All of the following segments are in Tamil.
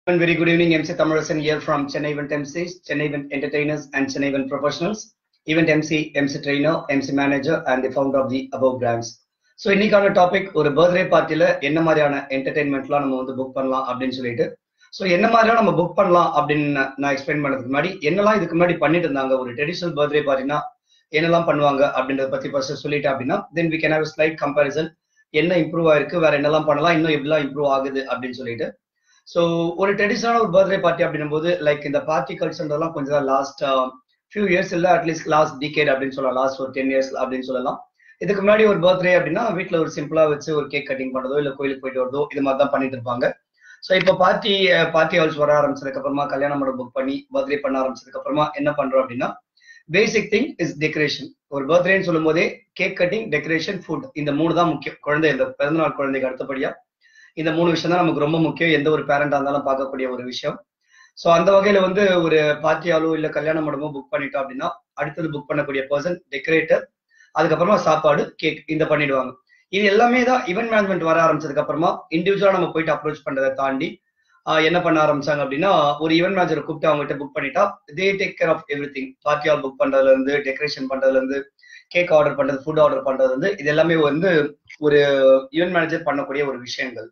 And very good evening, MC Thamarasan here from Chennai Event MCs, Chennai Event Entertainers, and Chennai Event Professionals. Event MC, MC Trainer, MC Manager, and the founder of the above brands. So இன்னைக்கான டாபிக் ஒரு பர்த்டே பார்ட்டியில என்ன மாதிரியான என்டர்டைன்மெண்ட்லாம் நம்ம வந்து புக் பண்ணலாம் அப்படின்னு சொல்லிட்டு ஸோ என்ன மாதிரிலாம் நம்ம புக் பண்ணலாம் அப்படின்னு நான் எக்ஸ்பிளைன் பண்ணதுக்கு முன்னாடி என்னெல்லாம் இதுக்கு முன்னாடி பண்ணிட்டு இருந்தாங்க ஒரு ட்ரெடிஷனல் பர்த்டே பார்ட்டினா என்னெல்லாம் பண்ணுவாங்க அப்படின்றத பத்தி ஃபர்ஸ்ட் சொல்லிட்டு அப்படின்னா then we can have slight comparison என்ன இம்ப்ரூவ் ஆயிருக்கு வேற என்னெல்லாம் பண்ணலாம் இன்னும் எப்படிலாம் இம்ப்ரூவ் ஆகுது அப்படின்னு சொல்லிட்டு ஸோ ஒரு ட்ரெடிஷனல் ஒரு பர்த்டே பார்ட்டி அப்படின்னும் போது லைக் இந்த பார்ட்டி கல்ச்சர்ன்றதெல்லாம் கொஞ்சம் லாஸ்ட் ஃபியூ இயர்ஸ் இல்லை அட்லீஸ்ட் லாஸ்ட் டிகேட் அப்படின்னு சொல்லலாம் லாஸ்ட் ஒரு டென் இயர்ஸ் அப்படின்னு சொல்லலாம் இதுக்கு முன்னாடி ஒரு பர்த்டே அப்படின்னா வீட்டில் ஒரு சிம்பிளா வச்சு ஒரு கேக் கட்டிங் பண்ணதோ இல்லை கோயிலுக்கு போயிட்டு வரதோ இது மாதிரி தான் பண்ணிட்டு இருப்பாங்க ஸோ இப்போ பார்ட்டி பார்ட்டி ஹவுஸ் வர ஆரம்பிச்சதுக்கு அப்புறமா கல்யாணம் மண்டபம் புக் பண்ணி பர்த்டே பண்ண ஆரம்பிச்சதுக்கு அப்புறமா என்ன பண்றோம் அப்படின்னா பேசிக் திங் இஸ் டெக்கரேஷன் ஒரு பர்த்டேன்னு சொல்லும் போதே கேக் கட்டிங் டெக்கரேஷன் ஃபுட் இந்த மூணு தான் முக்கியம் குழந்தை இந்த பிறந்தநாள் குழந்தைக்கு அடுத்தபடியா இந்த மூணு விஷயம் தான் நமக்கு ரொம்ப முக்கியம் எந்த ஒரு பேரண்டா இருந்தாலும் பார்க்கக்கூடிய ஒரு விஷயம் ஸோ அந்த வகையில வந்து ஒரு பார்ட்டியாலோ இல்ல கல்யாண மண்டபமோ புக் பண்ணிட்டோம் அப்படின்னா அடுத்தது புக் பண்ணக்கூடிய பர்சன் டெக்கரேட்டர் அதுக்கப்புறமா சாப்பாடு கேக் இந்த பண்ணிடுவாங்க இது எல்லாமே தான் ஈவென்ட் மேனேஜ்மெண்ட் வர ஆரம்பிச்சதுக்கு அப்புறமா இண்டிவிஜுவலா நம்ம போயிட்டு அப்ரோச் பண்றதை தாண்டி என்ன பண்ண ஆரம்பிச்சாங்க அப்படின்னா ஒரு ஈவென்ட் மேனேஜரை கூப்பிட்டு அவங்ககிட்ட புக் பண்ணிட்டா they take care of everything party hall book பண்றதுல இருந்து டெக்கரேஷன் பண்றதுல இருந்து கேக் ஆர்டர் பண்றது ஃபுட் ஆர்டர் பண்றது வந்து இது எல்லாமே வந்து ஒரு ஈவென்ட் மேனேஜர் பண்ணக்கூடிய ஒரு விஷயங்கள்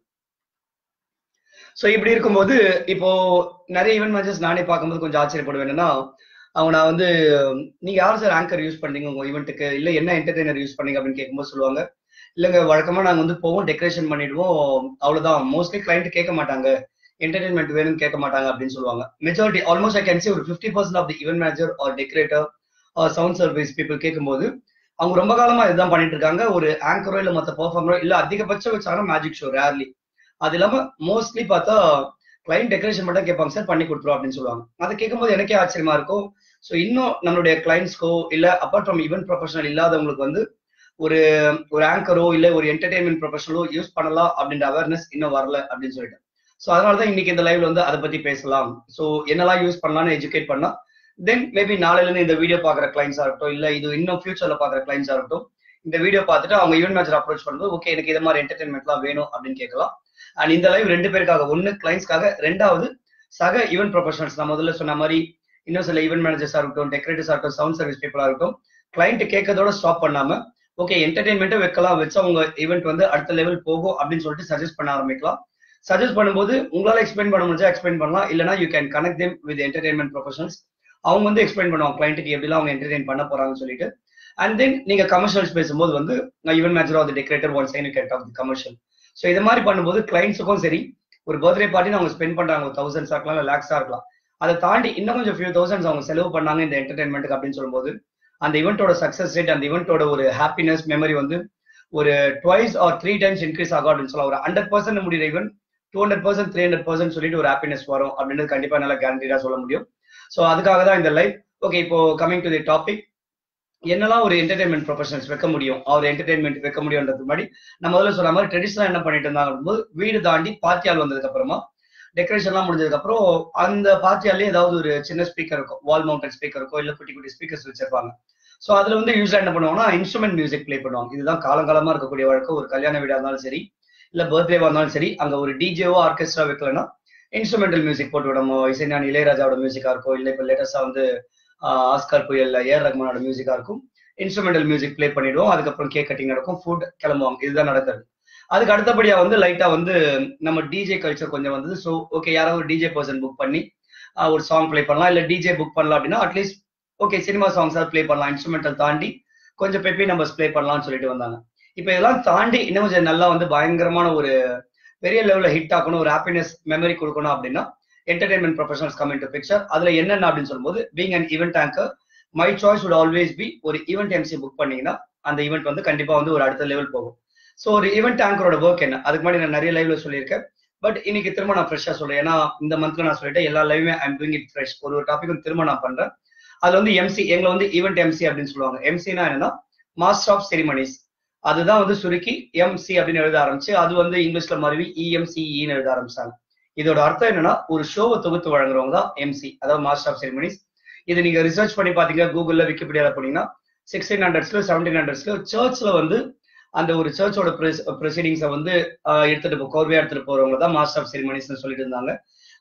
ஸோ இப்படி இருக்கும்போது இப்போ நிறைய ஈவென்ட் மேனேஜர்ஸ் நானே பார்க்கும்போது கொஞ்சம் ஆச்சரியப்படுவேன் என்னன்னா அவங்க நான் வந்து நீங்க யார் சார் ஆங்கர் யூஸ் பண்ணீங்க உங்க ஈவெண்ட்டுக்கு இல்ல என்ன என்டர்டைனர் யூஸ் பண்ணீங்க அப்படின்னு கேட்கும்போது சொல்லுவாங்க இல்லைங்க வழக்கமா நாங்க வந்து போவோம் டெக்கரேஷன் பண்ணிடுவோம் அவ்வளவுதான் மோஸ்ட்லி கிளைண்ட் கேட்க மாட்டாங்க என்டர்டைன்மெண்ட் வேணும்னு கேட்க மாட்டாங்க அப்படின்னு சொல்லுவாங்க majority almost I can see ஒரு fifty percent of the event manager or decorator or sound service people கேட்கும்போது அவங்க ரொம்ப காலமா இதுதான் பண்ணிட்டு இருக்காங்க ஒரு ஆங்கரோ இல்ல மத்த பெர்ஃபார்மரோ இல்ல அதிகபட்சம் வச்சாலும் மேஜிக் ஷோ ரேர்லி அது இல்லாம மோஸ்ட்லி பார்த்தா கிளைண்ட் டெக்கரேஷன் மட்டும் கேட்பாங்க சார் பண்ணி கொடுத்துரும் அப்படின்னு சொல்லுவாங்க அதை கேட்கும்போது எனக்கே ஆச்சரியமா இருக்கும் ஸோ இன்னும் நம்மளுடைய கிளைண்ட்ஸ்க்கோ இல்ல அப்பார்ட் ஃப்ரம் ஈவென்ட் ப்ரொஃபஷனல் இல்லாதவங்களுக்கு வந்து ஒரு ஒரு ஆங்கரோ இல்ல ஒரு என்டர்டைன்மெண்ட் ப்ரொஃபஷனலோ யூஸ் பண்ணலாம் அப்படின்ற அவேர்னஸ் இன்னும் வரல அப்படின்னு சொல்லிட்டு ஸோ அதனால தான் இன்னைக்கு இந்த லைவ்ல வந்து அதை பத்தி பேசலாம் ஸோ என்னெல்லாம் யூஸ் பண்ணலாம்னு எஜுகேட் பண்ணா தென் மேபி நாளையில இருந்து இந்த வீடியோ பாக்குற கிளைண்ட்ஸா இருக்கட்டும் இல்ல இது இன்னும் ஃபியூச்சர்ல பாக்குற கிளைண்ட்ஸா இருக்கட்டும் இந்த வீடியோ பார்த்துட்டு அவங்க ஈவென்ட் மேனேஜர் அப்ரோச் பண்ணும்போது ஓகே எனக்கு இது மாதிரி என்டர்டைன்மெண்ட்லாம் வேணும் அப்படின்னு கேட்கலாம் அண்ட் இந்த லைவ் ரெண்டு பேருக்காக ஒன்னு கிளைண்ட்ஸ்க்காக ரெண்டாவது சக ஈவென்ட் ப்ரொஃபஷனல்ஸ் நான் முதல்ல சொன்ன மாதிரி இன்னும் சில ஈவென்ட் மேனேஜர்ஸா இருக்கட்டும் டெக்கரேட்டர்ஸா இருக்கட்டும் சவுண்ட் சர்வீஸ் பீப்புளா இருக்கட்டும் கிளைண்ட் கேட்கறதோட ஸ்டாப் பண்ணாம ஓகே என்டர்டைன்மெண்ட்டை வைக்கலாம் வச்சு அவங்க ஈவெண்ட் வந்து அடுத்த லெவல் போகும் அப்படின்னு சொல்லிட்டு சஜஸ்ட் பண்ண ஆரம்பிக்கலாம் சஜஸ்ட் பண்ணும்போது உங்களால எக்ஸ்பிளைன் பண்ண முடிஞ்சா எக்ஸ்பிளைன் பண்ணலாம் இல்லனா you can connect them with entertainment professionals அவங்க வந்து எக்ஸ்பிளைன் பண்ணுவாங்க கிளைண்ட்டுக்கு எப்படிலாம் அவங்க என்டர்டைன் பண்ண போறாங்கன்னு சொல்லிட்டு அண்ட் தென் நீங்க கமர்ஷியல்ஸ் பேசும்போது வந்து நான் event manager of decorator one sign get of the commercial so இது மாதிரி பண்ணும்போது கிளைண்ட்ஸுக்கும் சரி ஒரு பர்த்டே பார்ட்டி அவங்க ஸ்பெண்ட் பண்றாங்க ஒரு தௌசண்ட்ஸா இருக்கலாம் இல்லை லேக்ஸா இருக்கலாம் அதை தாண்டி இன்னும் கொஞ்சம் ஃபியூ தௌசண்ட்ஸ் அவங்க செலவு பண்ணாங்க இந்த என்டர்டைன்மெண்ட்டுக்கு அப்படின்னு சொல்லும்போது அந்த ஈவெண்ட்டோட சக்சஸ் ரேட் அந்த ஈவெண்ட்டோட ஒரு ஹாப்பினஸ் மெமரி வந்து ஒரு twice or three times increase ஆகும் அப்படின்னு சொல்லலாம் ஒரு ஹண்ட்ரட் பர்சன்ட் முடிகிற event two hundred percent three hundred percent சொல்லிட்டு ஒரு ஹாப்பினஸ் வரும் அப்படின்றது கண்டிப்பா நல்லா கேரண்டீடா சொல்ல முடியும் ஸோ அதுக்காக தான் இந்த லைவ் ஓகே இப்போ கமிங் டு தி டாபிக் என்னெல்லாம் ஒரு என்டர்டைன்மெண்ட் ப்ரொஃபஷனல்ஸ் வைக்க முடியும் அவர் என்டர்டைன்மெண்ட் வைக்க முடியும்ன்றது முன்னாடி நம்ம முதல்ல சொன்ன மாதிரி ட்ரெடிஷனலா என்ன பண்ணிட்டு இருந்தாங்க போது வீடு தாண்டி பார்ட்டியால் வந்ததுக்கு அப்புறமா டெக்கரேஷன்லாம் முடிஞ்சதுக்கு அப்புறம் அந்த பார்ட்டியாலே ஏதாவது ஒரு சின்ன ஸ்பீக்கர் இருக்கும் வால் மவுண்டட் ஸ்பீக்கர் இருக்கும் இல்ல குட்டி குட்டி ஸ்பீக்கர்ஸ் வச்சிருப்பாங்க ஸோ அதுல வந்து யூஸ்வலா என்ன பண்ணுவாங்கன்னா இன்ஸ்ட்ருமெண்ட் மியூசிக் பிளே பண்ணுவாங்க இதுதான் காலங்காலமா இருக்கக்கூடிய வழக்கம் ஒரு கல்யாண வீடா இருந்தாலும் சரி இல்ல பர்த்டேவா இருந்தாலும் சரி அங்க ஒரு டிஜேவோ ஆர்கெஸ்ட்ரா வைக்கலன்னா இன்ஸ்ட்ருமெண்டல் மியூசிக் போட்டு விடமோ இசைஞானி இளையராஜாவோட மியூசிக்கா இருக்கும் இல்ல இப்ப லேட்டஸ்டா வந்து ஆஸ்கார் புயல்ல ஏஆர் ரஹ்மானோட மியூசிக்கா இருக்கும் இன்ஸ்ட்ருமெண்டல் மியூசிக் பிளே பண்ணிடுவோம் அதுக்கப்புறம் கேக் கட்டிங் நடக்கும் ஃபுட் கிளம்புவாங்க இதுதான் நடக்கிறது அதுக்கு அடுத்தபடியா வந்து லைட்டா வந்து நம்ம டிஜே கல்ச்சர் கொஞ்சம் வந்தது ஸோ ஓகே யாராவது ஒரு டிஜே பர்சன் புக் பண்ணி ஒரு சாங் பிளே பண்ணலாம் இல்ல டிஜே புக் பண்ணலாம் அப்படின்னா at least okay cinema songs play பண்ணலாம் இன்ஸ்ட்ருமெண்டல் தாண்டி கொஞ்சம் பெப்பி நம்ம பிளே பண்ணலாம்னு சொல்லிட்டு வந்தாங்க இப்போ இதெல்லாம் தாண்டி இன்னும் கொஞ்சம் நல்லா வந்து பயங்கரமான ஒரு பெரிய லெவல்ல ஹிட் ஆகணும் ஒரு ஹாப்பினஸ் மெமரி கொடுக்கணும் அப்படின்னா entertainment professionals come to picture அதுல என்னென்ன அப்படின்னு சொல்லும்போது being and event anchor my choice would always be ஒரு ஈவெண்ட் எம்சி புக் பண்ணீங்கன்னா அந்த ஈவெண்ட் வந்து கண்டிப்பா வந்து ஒரு அடுத்த லெவல் போகும் ஸோ ஒரு ஈவெண்ட் ஆங்கரோட ஒர்க் என்ன அதுக்கு முன்னாடி நான் நிறைய லைவ்ல சொல்லியிருக்கேன் பட் இன்னைக்கு திரும்ப நான் ஃப்ரெஷ்ஷா சொல்றேன் ஏன்னா இந்த மந்த்ல நான் சொல்லிட்டேன் எல்லா லைவுமே ஐம் டூயிங் இட் ஃப்ரெஷ் ஒரு ஒரு டாபிக்கும் திரும்ப நான் பண்றேன் அதுல வந்து எம்சி எங்களை வந்து ஈவெண்ட் எம்சி அப்படின்னு சொல்லுவாங்க எம்சினா என்னன்னா மாஸ்டர் ஆஃப் செரிமனிஸ் அதுதான் வந்து சுருக்கி எம்சி அப்படின்னு எழுத ஆரம்பிச்சு அது வந்து இங்கிலீஷ்ல மறுவி இஎம்சிஇன்னு எழுத ஆரம்பிச்சாங்க இதோட அர்த்தம் என்னன்னா ஒரு ஷோவை தொகுத்து வழங்குறவங்க தான் எம்சி அதாவது மாஸ்டர் ஆஃப் செரிமனிஸ் இது நீங்க ரிசர்ச் பண்ணி பாத்தீங்க கூகுள்ல விக்கிபீடியால போனீங்கன்னா சிக்ஸ்டீன் ஹண்ட்ரட்ஸ்ல செவன்டீன் ஹண்ட்ரட்ஸ்ல சர்ச்ல வந்து அந்த ஒரு சர்ச்சோட ப்ரொசீடிங்ஸை வந்து ஆஹ் எடுத்துட்டு போ கோர்வையா எடுத்துட்டு போறவங்க தான் மாஸ்டர் ஆஃப் செரிமனிஸ்னு சொல்லிட்டு இருந்தாங்க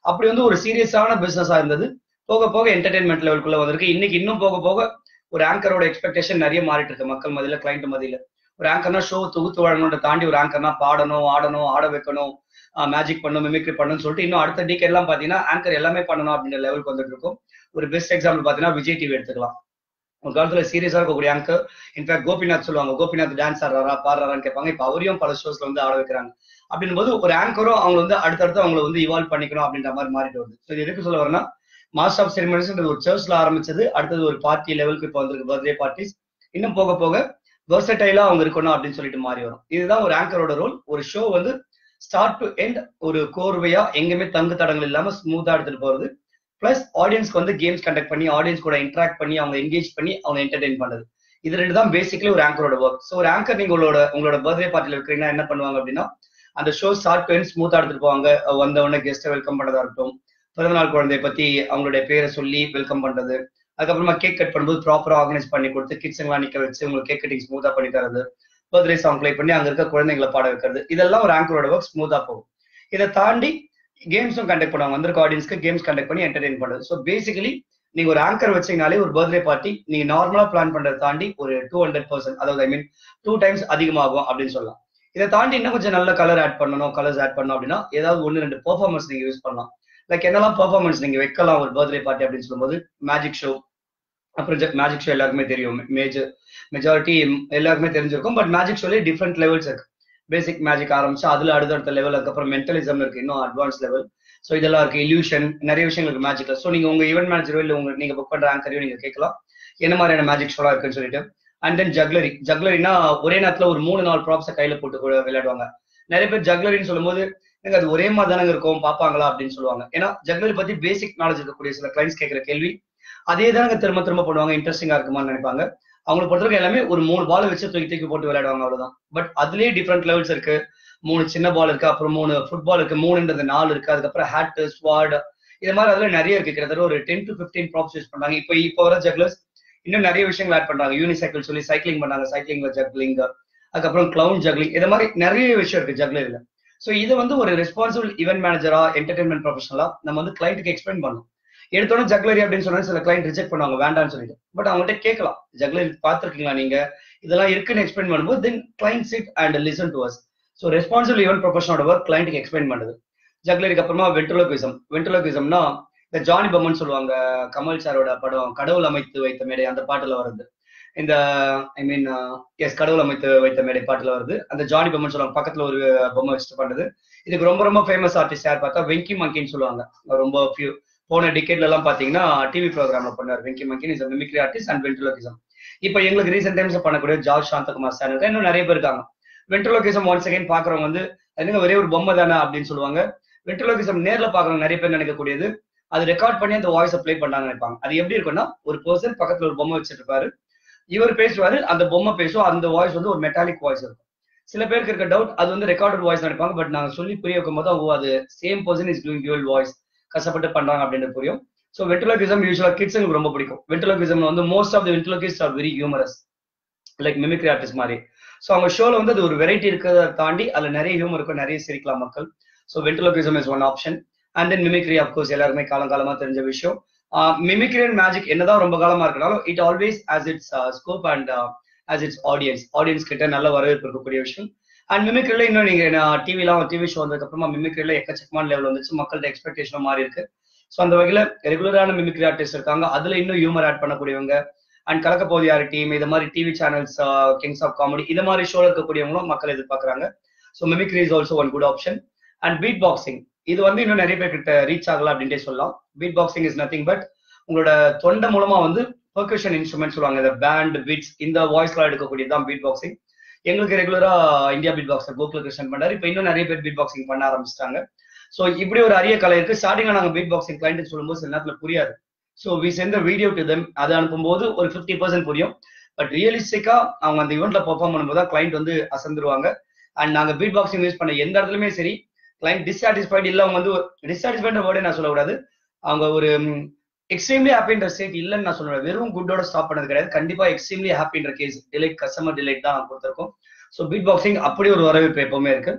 அப்படி வந்து ஒரு சீரியஸான பிசினஸா இருந்தது போக போக என்டர்டைன்மெண்ட் லெவலுக்குள்ள வந்திருக்கு இன்னைக்கு இன்னும் போக போக ஒரு ஆங்கரோட எக்ஸ்பெக்டேஷன் நிறைய மாறிட்டு இருக்கு மக்கள் மதியில கிளைண்ட் மதியில ஒரு ஆங்கர்னா ஷோ தொகுத்து வழங்கணுன்ற தாண்டி ஒரு ஆங்கர்னா பாடணும் ஆடணும் ஆட வைக்கணும் மேஜிக் பண்ணணும் மிமிக்ரி பண்ணணும்னு சொல்லிட்டு இன்னும் அடுத்த டீக் எல்லாம் பாத்தீங்கன்னா ஆங்கர் எல்லாமே பண்ணணும் அப்படின்ற லெவலுக்கு வந்துட்டு இருக்கும் ஒரு பெஸ்ட் எக்ஸாம்பிள் பாத்தீங்கன்னா விஜய் டிவி எடுத்துக்கலாம் ஒரு காலத்துல சீரியஸா இருக்கக்கூடிய ஆங்கர் இன்ஃபேக்ட் கோபிநாத் சொல்லுவாங்க கோபிநாத் டான்ஸ் ஆடுறாரா பாடுறாரான்னு கேட்பாங்க இப்ப அவரையும் பல ஷோஸ்ல வந்து ஆட வைக்கிறாங்க அப்படின் போது ஒரு ஆங்கரும் அவங்க வந்து அடுத்தடுத்து அவங்களை வந்து இவால்வ் பண்ணிக்கணும் அப்படின்ற மாதிரி மாறிட்டு வருது ஸோ இது எதுக்கு சொல்ல வரேன்னா மாஸ்டர் ஆஃப் செரிமனிஸ் ஒரு சர்ச்ல ஆரம்பிச்சது அடுத்தது ஒரு பார்ட்டி லெவலுக்கு இப்போ வந்திருக்கு பர்த்டே பார்ட்டிஸ் இன்னும் போக போக வெர்சடைலா அவங்க இருக்கணும் அப்படின்னு சொல்லிட்டு மாறி வரும் இதுதான் ஒரு ஆங்கரோட ரோல் ஒரு ஷோ வந்து ஸ்டார்ட் டு எண்ட் ஒரு கோர்வையா எங்கேயுமே தங்கு தடங்கள் இல்லாம ஸ்மூத்தா எடுத்துட்டு போறது பிளஸ் ஆடியன்ஸ்க்கு வந்து கேம்ஸ் கண்டக்ட் பண்ணி ஆடியன்ஸ் கூட இன்ட்ராக்ட் பண்ணி அவங்க என்கேஜ் பண்ணி அவங்க என்டர்டைன் பண்றது இது ரெண்டு தான் பேசிக்கலி ஒரு ஆங்கரோட ஒர்க் ஸோ ஒரு ஆங்கர் நீங்க உங்களோட உங்களோட பர்த்டே பார்ட்டில இருக்கிறீங்கன்னா என்ன பண்ணுவாங்க அப்படின்னா அந்த ஷோ ஸ்டார்ட் டு எண்ட் ஸ்மூத்தா எடுத்துட்டு போவாங்க வந்த உடனே கெஸ்ட்டை வெல்கம் பண்ணதா இருக்கட்டும் பிறந்தநாள் குழந்தைய பத்தி அவங்களுடைய பேரை சொல்லி வெல்கம் பண்றது அதுக்கப்புறமா கேக் கட் பண்ணும்போது ப்ராப்பரா ஆர்கனைஸ் பண்ணி கொடுத்து கிட்ஸ் எல்லாம் நிக்க வச்சு உங்களுக்கு கேக் கட்டிங் ஸ்மூத்தா பண்ணி தரது பர்த்டே சாங் ப்ளே பண்ணி அங்க இருக்க குழந்தைங்களை பாட வைக்கிறது இதெல்லாம் ஒரு ஆங்கரோட ஒர்க் ஸ்மூத்தா போகும் இதை தாண்டி கேம்ஸும் கண்டக்ட் பண்ணுவாங்க வந்திருக்க ஆடியன்ஸ்க்கு கேம்ஸ் கண்டக்ட் பண்ணி என்டர்டைன் பண்றது ஸோ பேசிக்கலி நீங்க ஒரு ஆங்கர் வச்சீங்கனாலே ஒரு பர்த்டே பார்ட்டி நீங்க நார்மலா பிளான் பண்றதை தாண்டி ஒரு டூ ஹண்ட்ரட் பர்சன்ட் அதாவது ஐ மீன் டூ டைம்ஸ் அதிகமாகும் அப்படின்னு சொல்லலாம் இதை தாண்டி இன்னும் கொஞ்சம் நல்ல கலர் ஆட் பண்ணணும் கலர்ஸ் ஆட் பண்ணணும் அப்படின்னா ஏதாவது ஒன்று ரெண்டு பெர்ஃபார்மன்ஸ் நீங்க யூஸ் பண்ணலாம் லைக் என்னெல்லாம் பெர்ஃபார்மன்ஸ் நீங்க வைக்கலாம் ஒரு பர்த்டே பார்ட்டி அப்படின்னு சொல்லும்போது மேஜிக் ஷோ அப்புறம் மேஜிக் ஷோ எல்லாருக்குமே தெரியும் மேஜர் மெஜாரிட்டி எல்லாருக்குமே தெரிஞ்சிருக்கும் பட் மேஜிக் ஷோலேயே டிஃப்ரெண்ட் லெவல்ஸ் இருக்கு பேசிக் மேஜிக் ஆரம்பிச்சு அதுல அடுத்தடுத்த லெவல் அதுக்கப்புறம் மென்டலிசம் இருக்கு இன்னும் அட்வான்ஸ் லெவல் ஸோ இதெல்லாம் இருக்கு இல்யூஷன் நிறைய விஷயங்கள் இருக்கு மேஜிக்ல ஸோ நீங்க உங்க ஈவென்ட் மேனேஜரோ இல்லை உங்க நீங்க புக் பண்ற ஆங்கரையோ நீங்க கேட்கலாம் என்ன மாதிரியான மேஜிக் ஷோலாம் இருக்குன்னு சொல்லிட்டு அண்ட் தென் ஜக்லரி ஜக்லரினா ஒரே நேரத்துல ஒரு மூணு நாலு ப்ராப்ஸை கையில போட்டு கூட விளையாடுவாங்க நிறைய பேர் ஜக்லரின்னு சொல்லும்போது எனக்கு அது ஒரே மாதிரி தானங்க இருக்கும் பாப்பாங்களா அப்படின்னு சொல்லுவாங்க ஏன்னா ஜக்லரி பத்தி பேசிக் நாலேஜ் இருக்கக்கூடிய சில கிளைண்ட்ஸ் கேட்கிற கேள்வி அதே தானங்க திரும்ப திரும்ப பண்ணுவாங்க இன்ட்ரெஸ்டிங்கா இருக்குமான்னு நினைப்பாங்க அவங்களை பொறுத்தவரைக்கும் எல்லாமே ஒரு மூணு பால் வச்சு தூக்கி தூக்கி போட்டு விளையாடுவாங்க அவ்வளவுதான் பட் அதுலயே டிஃப்ரெண்ட் லெவல்ஸ் இருக்கு மூணு சின்ன பால் இருக்கு அப்புறம் மூணு ஃபுட்பால் இருக்கு மூணுன்றது நாலு இருக்கு அதுக்கப்புறம் ஹேட் ஸ்வாட் இது மாதிரி அதுல நிறைய இருக்கு கிட்டத்தட்ட ஒரு ten to fifteen props use பண்றாங்க இப்போ இப்போ வர ஜக்லர்ஸ் இன்னும் நிறைய விஷயங்கள் ஆட் பண்றாங்க யூனிசைக்கிள் சொல்லி சைக்கிளிங் பண்ணாங்க சைக்கிளிங்ல ஜக்லிங் அதுக்கப்புறம் கிளவுன் ஜக்லிங் இது மாதிரி நிறைய விஷயம் இருக்கு ஜக்லர்ல ஸோ இது வந்து ஒரு ரெஸ்பான்சிபிள் ஈவென்ட் மேனேஜரா என்டர்டைன்மெண்ட் ப்ரொஃபஷனலா நம்ம வந்து கிளைண்ட்டுக்கு எக்ஸ்பிளைன் பண்ணணும் எடுத்தோடனே ஜக்லரி அப்படின்னு சொன்னா சில கிளைண்ட் ரிஜெக்ட் பண்ணுவாங்க வேண்டாம்னு சொல்லிட்டு பட் அவங்கள்ட்ட கேட்கலாம் ஜக்லரி பார்த்துருக்கீங்களா நீங்க இதெல்லாம் இருக்குன்னு எக்ஸ்பிளைன் பண்ணும்போது then client sit and listen to us so responsible event ப்ரொஃபஷனோட ஒர்க் கிளைண்ட்டுக்கு எக்ஸ்பிளைன் பண்ணுது ஜக்லரிக்கு அப்புறமா வென்ட்ரோலோகிசம் வென்ட்ரோலோகிசம்னா இந்த ஜானி பம்மன் சொல்லுவாங்க கமல் சாரோட படம் கடவுள் அமைத்து வைத்த மேடை அந்த பாட்டுல வருது இந்த ஐ மீன் எஸ் கடவுள் அமைத்து வைத்த மேடை பாட்டுல வருது அந்த ஜானி பம்மன் சொல்லுவாங்க பக்கத்துல ஒரு பொம்மை வச்சுட்டு பண்ணுது இதுக்கு ரொம்ப ரொம்ப ஃபேமஸ் ஆர்டிஸ்ட் யார் பார்த்தா வெங்கி மங்கின்னு சொல்லுவாங்க ரொம்ப ஃபியூ போன டிக்கெட்ல எல்லாம் பாத்தீங்கன்னா டிவி ப்ரோக்ராம்ல பண்ணார் Venky monkey is mimicry artist and ventriloquism இப்போ எங்களுக்கு ரீசெண்ட் டைம்ஸ் பண்ணக்கூடிய ஜார்ஜ் சாந்தகுமார் சார் இன்னும் நிறைய பேர் இருக்காங்க வென்ட்ரோலோகிசம் ஒன் செகண்ட் பாக்குறவங்க வந்து என்னங்க ஒரே ஒரு பொம்மை தானே அப்படின்னு சொல்லுவாங்க வென்ட்ரோலோகிசம் நேர்ல பாக்குறவங்க நிறைய பேர் நினைக்கக்கூடியது அது ரெக்கார்ட் பண்ணி அந்த வாய்ஸை ப்ளே பண்ணாங்க நினைப்பாங்க அது எப்படி இருக்கும்னா ஒரு பர்சன் பக்கத்துல ஒரு பொம்மை வச்சுட்டு இருப்பாரு இவர் பேசுவாரு அந்த பொம்மை பேசும் அந்த வாய்ஸ் வந்து ஒரு மெட்டாலிக் வாய்ஸ் இருக்கும் சில பேருக்கு இருக்க டவுட் அது வந்து ரெக்கார்டட் வாய்ஸ் நினைப்பாங்க பட் நாங்க சொல்லி புரிய வைக்கும் போது ஓ அது same person is doing dual voice கஷ்டப்பட்டு பண்றாங்க அப்படின்னு புரியும் ஸோ வென்ட்ரோலோகிசம் யூஸ்வலா கிட்ஸுங்களுக்கு ரொம்ப பிடிக்கும் வென்ட்ரோலோகிசம் வந்து most of the ventriloquist are very humorous like mimicry artist மாதிரி ஸோ அவங்க ஷோல வந்து அது ஒரு வெரைட்டி இருக்கிறத தாண்டி அதுல நிறைய ஹியூமர் இருக்கும் நிறைய சிரிக்கலாம் மக்கள் so ventriloquism is one option and then mimicry of course எல்லாருமே காலங்காலமா தெரிஞ்ச விஷயம் மிமிக்ரி அண்ட் மேஜிக் என்னதான் ரொம்ப காலமா இருக்கனாலும் it always has its scope and has its audience audience கிட்ட நல்ல வரவேற்பு இருக்கக்கூடிய விஷயம் அண்ட் மிமிக்ரில இன்னும் நீங்க டிவிலாம் டிவி ஷோ வந்ததுக்கு அப்புறமா மிமிக்ரில எக்கச்சக்கமான லெவல் வந்துச்சு மக்கள்கிட்ட எக்ஸ்பெக்டேஷனும் மாறி இருக்கு ஸோ அந்த வகையில ரெகுலரான மிமிக்ரி ஆர்டிஸ்ட் இருக்காங்க அதுல இன்னும் ஹியூமர் ஆட் பண்ணக்கூடியவங்க அண்ட் கலக்க போது யார் டீம் இது மாதிரி TV channels kings of comedy இது மாதிரி ஷோல இருக்கக்கூடியவங்களும் மக்கள் எதிர்பார்க்கறாங்க so mimicry is also one good option and beat boxing இது வந்து இன்னும் நிறைய பேர் கிட்ட ரீச் ஆகலாம் அப்படின்ட்டே சொல்லலாம் beat boxing is nothing but உங்களோட தொண்டை மூலமா வந்து பர்கஷன் இன்ஸ்ட்ருமெண்ட் சொல்லுவாங்க இந்த பேண்ட் பீட்ஸ் இந்த வாய்ஸ்லாம் எடுக்கக்கூடியதுதான் பீட் பாக்ஸிங் எங்களுக்கு ரெகுலரா India beat boxer Gokula Krishnan பண்ணாரு இப்போ இன்னும் நிறைய பேர் பீட் பாக்ஸிங் பண்ண ஆரம்பிச்சிட்டாங்க ஸோ இப்படி ஒரு அரிய கலை இருக்கு ஸ்டார்டிங்ல நாங்க பீட் பாக்ஸிங் கிளைண்ட் சொல்லும்போது சில நேரத்துல புரியாது so we sent video to them அதை அனுப்பும்போது ஒரு ஃபிஃப்டி பர்சன்ட் புரியும் பட் ரியலிஸ்டிக்கா அவங்க அந்த ஈவெண்ட்ல பெர்ஃபார்ம் பண்ணும்போது தான் கிளைண்ட் வந்து அசந்துருவாங்க அண்ட் நாங்க பீட் பாக்ஸிங் யூஸ் பண்ண எந்த இடத்துலயுமே சரி கிளைண்ட் டிஸ்சாட்டிஸ்ஃபைட் இல்ல அவங்க வந்து டிஸ்சாட்டிஸ்ஃபைட் வேர்டே நான் சொல்லக்கூடாது அவங்க ஒரு எக்ஸ்ட்ரீம்லி ஹாப்பின்ற ஸ்டேட் இல்லைன்னு நான் சொல்லுவேன் வெறும் குட்டோட ஸ்டாப் பண்ணது கிடையாது கண்டிப்பா எக்ஸ்ட்ரீம்லி ஹாப்பின்ற கேஸ் டிலைட் கஸ்டமர் டிலைட் தான் கொடுத்துருக்கோம் ஸோ பீட் பாக்ஸிங் அப்படி ஒரு வரவேற்பு எப்பவுமே இருக்கு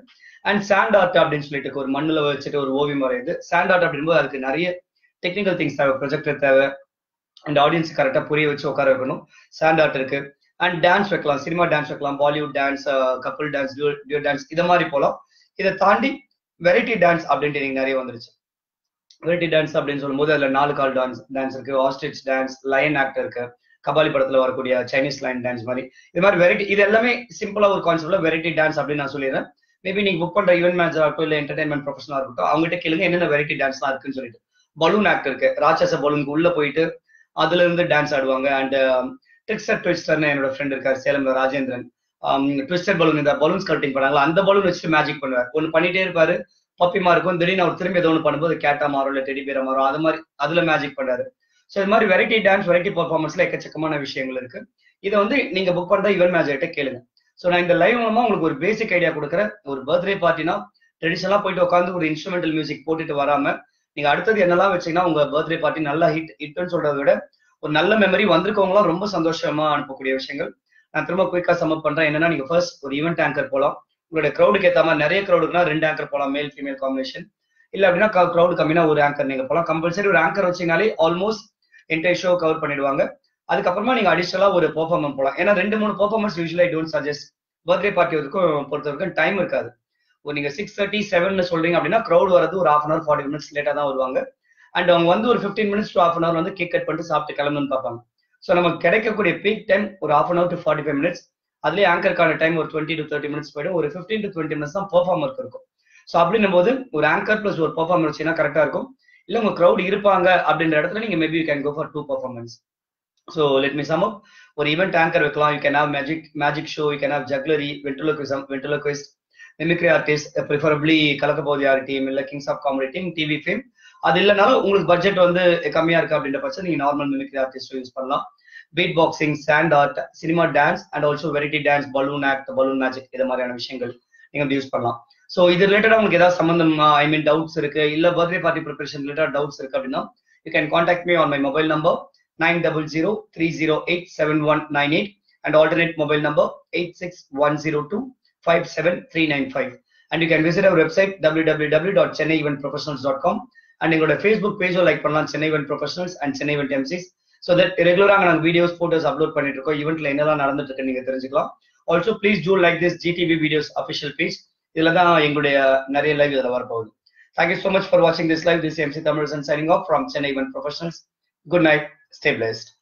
அண்ட் சாண்ட் ஆர்ட் அப்படின்னு சொல்லிட்டு ஒரு மண்ணில் வச்சுட்டு ஒரு ஓவியம் வரையுது சாண்ட் ஆர்ட் அப்படின்போது அதுக்கு நிறைய டெக்னிக்கல் திங்ஸ் தேவை ப்ரொஜெக்டர் தேவை அண்ட் ஆடியன்ஸ் கரெக்டாக புரிய வச்சு உட்கார வைக்கணும் சாண்ட் ஆர்ட் இருக்கு அண்ட் டான்ஸ் வைக்கலாம் சினிமா டான்ஸ் வைக்கலாம் Bollywood dance couple dance duo dance இதை மாதிரி போகலாம் இதை தாண்டி வெரைட்டி டான்ஸ் அப்படின்ட்டு நீங்க நிறைய வந்துருச்சு வெரைட்டி டான்ஸ் அப்படின்னு சொல்லும்போது அதுல நாலு கால் டான்ஸ் டான்ஸ் இருக்கு ஆஸ்ட்ரிச் டான்ஸ் லயன் ஆக்ட் இருக்கு கபாலி படத்துல வரக்கூடிய சைனீஸ் லைன் டான்ஸ் மாதிரி இது மாதிரி வெரைட்டி இது எல்லாமே சிம்பிளா ஒரு கான்செப்ட்ல வெரைட்டி டான்ஸ் அப்படின்னு நான் சொல்லிடுறேன் மேபி நீங்க புக் பண்ற ஈவென்ட் மேனேஜர் இருக்கட்டும் இல்ல என்டர்டைன்மெண்ட் ப்ரொஃபஷனலா இருக்கட்டும் அவங்ககிட்ட கேளுங்க என்னென்ன வெரைட்டி டான்ஸ்லாம் இருக்குன்னு சொல்லிட்டு பலூன் ஆக்ட் இருக்கு ராட்சச பலூனுக்கு உள்ள போயிட்டு அதுல இருந்து டான்ஸ் ஆடுவாங்க அண்ட் ட்ரிக்ஸர் ட்விஸ்டர்னு என்னோட ஃப்ரெண்ட் இருக்காரு சேலம்ல ராஜேந்திரன் ட்விஸ்டர் பலூன் இந்த பலூன் ஸ்கல்ட்டிங் பண்ணாங்களா அந்த பலூன் வச்சுட்டு மேஜிக் பண்ணுவார் ஒன்னு பண்ணிட்டே இருப்பாரு பப்பிமா இருக்கும் திடீர்னு அவர் திரும்பி ஏதோ ஒன்று பண்ணும்போது கேட்டா மாறும் இல்லை டெடி பேரா மாறும் அது மாதிரி அதுல மேஜிக் பண்ணாரு ஸோ இது மாதிரி வெரைட்டி டான்ஸ் வெரைட்டி பர்ஃபார்மன்ஸ்ல எக்கச்சக்கமான விஷயங்கள் இருக்கு இதை வந்து நீங்க புக் பண்ற ஈவென்ட் மேனேஜர்கிட்ட கேளுங்க ஸோ நான் இந்த லைவ் மூலமா உங்களுக்கு ஒரு பேசிக் ஐடியா கொடுக்குறேன் ஒரு பர்த்டே பார்ட்டினா ட்ரெடிஷனலா போயிட்டு உட்காந்து ஒரு இன்ஸ்ட்ருமெண்டல் மியூசிக் போட்டுட்டு வராம நீங்க அடுத்தது என்னெல்லாம் வச்சீங்கன்னா உங்க பர்த்டே பார்ட்டி நல்லா ஹிட் ஹிட்னு சொல்றதை விட ஒரு நல்ல மெமரி வந்திருக்கவங்களாம் ரொம்ப சந்தோஷமா அனுப்பக்கூடிய விஷயங்கள் நான் திரும்ப குயிக்கா சமப் பண்றேன் என்னன்னா நீங்க ஃபர்ஸ்ட் ஒரு ஈவெண்ட் ஆங்கர் போலாம் உங்களோட க்ரௌடுக்கு ஏற்ற மாதிரி நிறைய க்ரௌடுக்குனா ரெண்டு ஆங்கர் போகலாம் மேல் ஃபீமேல் காம்பினேஷன் இல்ல அப்படின்னா க்ரௌடு கம்மினா ஒரு ஆங்கர் நீங்க போகலாம் கம்பல்சரி ஒரு ஆங்கர் வச்சீங்கனாலே ஆல்மோஸ்ட் என்டையர் ஷோ கவர் பண்ணிடுவாங்க அதுக்கப்புறமா நீங்க அடிஷனலா ஒரு பெர்ஃபார்மன்ஸ் போகலாம் ஏன்னா ரெண்டு மூணு performance usually don't suggest birthday party வரைக்கும் பொறுத்த வரைக்கும் டைம் இருக்காது ஒரு நீங்க சிக்ஸ் தேர்ட்டி செவன் சொல்றீங்க அப்படின்னா க்ரௌட் வரது ஒரு half an hour forty minutes லேட்டா தான் வருவாங்க அண்ட் அவங்க வந்து ஒரு fifteen minutes to half an hour வந்து கேக் கட் பண்ணிட்டு சாப்பிட்டு கிளம்புன்னு பார்ப்பாங்க ஸோ நமக்கு கிடைக்கக்கூடிய பீக் டைம் ஒரு half an hour to forty five minutes அதுலேயே ஆங்கருக்கான டைம் ஒரு டுவெண்ட்டி டு தேர்ட்டி மினிட்ஸ் போயிடும் ஒரு ஃபிஃப்டீன் டு டுவெண்ட்டி மினிட்ஸ் தான் பெர்ஃபார்மருக்கு இருக்கும் ஸோ அப்படின்னும் போது ஒரு ஆங்கர் பிளஸ் ஒரு பெர்ஃபார்மர் வச்சுன்னா கரெக்டாக இருக்கும் இல்லை உங்க க்ரௌட் இருப்பாங்க அப்படின்ற இடத்துல நீங்க maybe you can go for two performance so let me sum up ஒரு ஈவெண்ட் ஆங்கர் வைக்கலாம் you can have magic magic show you can have jugglery ventriloquism ventriloquist mimicry artist preferably கலக்கப்போதி ஆர் டீம் இல்லை kings of comedy team TV fame அது இல்லைனாலும் உங்களுக்கு பட்ஜெட் வந்து கம்மியா இருக்கு அப்படின்ற பட்சம் நீங்க நார்மல் மிமிக்ரி ஆர்டிஸ்ட் யூஸ் பண்ணலாம் beat boxing sand art cinema dance and also variety dance balloon act balloon magic இது மாதிரியான விஷயங்கள் நீங்க வந்து யூஸ் பண்ணலாம் ஸோ இது ரிலேட்டடா உங்களுக்கு ஏதாவது சம்பந்தம் ஐ மீன் டவுட்ஸ் இருக்கு இல்ல birthday party preparation related doubts இருக்கு அப்படின்னா you can contact me on my mobile number nine double zero three zero eight seven one nine eight and alternate mobile number eight six one zero two five seven three nine five and you can visit our website W W W dot Chennai event professionals dot com and எங்களோட ஃபேஸ்புக் பேஜும் லைக் பண்ணலாம் Chennai event professionals and Chennai event MCs so that ரெகுலராக நாங்கள் வீடியோஸ் ஃபோட்டோஸ் அப்லோட் பண்ணிட்டு இருக்கோம் ஈவெண்ட்ல என்னெல்லாம் நடந்துட்டு இருக்கு நீங்க தெரிஞ்சுக்கலாம் also please do like this GTV videos official page இதுல தான் எங்களுடைய நிறைய லைவ் இதில் வரப்போகுது தேங்க்யூ ஸோ மச் ஃபார் வாட்சிங் this live this MC Tamil signing off from Chennai event professionals good night stay placed